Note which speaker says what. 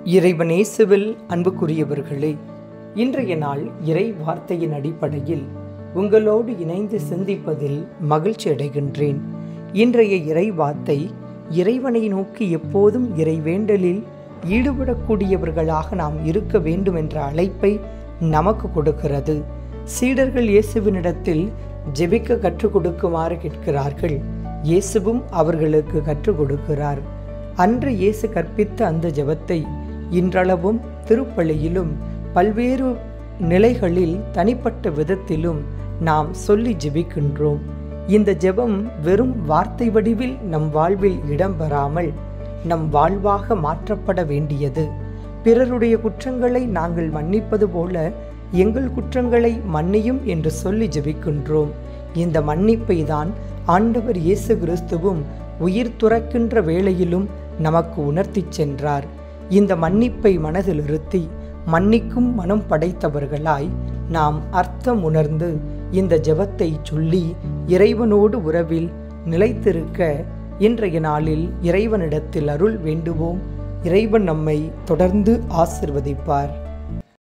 Speaker 1: இறைவனேசுவில் அன்புக்குரியவர்களே இன்றைய நாள் இறை வார்த்தையின் அடிப்படையில் உங்களோடு இணைந்து சிந்திப்பதில் மகிழ்ச்சி அடைகின்றேன் இன்றைய இறை வார்த்தை இறைவனை நோக்கி எப்போதும் இறைவேண்டலில் ஈடுபடக்கூடியவர்களாக நாம் இருக்க வேண்டும் என்ற அழைப்பை நமக்கு கொடுக்கிறது சீடர்கள் இயேசுவினிடத்தில் ஜெபிக்க கற்றுக் கொடுக்குமாறு கேட்கிறார்கள் இயேசுவும் அவர்களுக்கு கற்றுக் கொடுக்கிறார் அன்று இயேசு கற்பித்த அந்த ஜெபத்தை இன்றளவும் திருப்பலியிலும் பல்வேறு நிலைகளில் தனிப்பட்ட விதத்திலும் நாம் சொல்லி ஜெபிக்கின்றோம் இந்த ஜெபம் வெறும் வார்த்தை வடிவில் நம் வாழ்வில் இடம்பெறாமல் நம் வாழ்வாக மாற்றப்பட வேண்டியது பிறருடைய குற்றங்களை நாங்கள் மன்னிப்பது போல எங்கள் குற்றங்களை மன்னியும் என்று சொல்லி ஜெபிக்கின்றோம் இந்த மன்னிப்பை தான் ஆண்டவர் இயேசு கிறிஸ்துவும் உயிர் துறக்கின்ற வேளையிலும் நமக்கு உணர்த்திச் சென்றார் இந்த மன்னிப்பை மனதில் இருத்தி மன்னிக்கும் மனம் படைத்தவர்களாய் நாம் அர்த்தம் உணர்ந்து இந்த ஜெபத்தை சொல்லி இறைவனோடு உறவில் நிலைத்திருக்க இன்றைய நாளில் இறைவனிடத்தில் அருள் வேண்டுவோம் இறைவன் நம்மை தொடர்ந்து ஆசிர்வதிப்பார்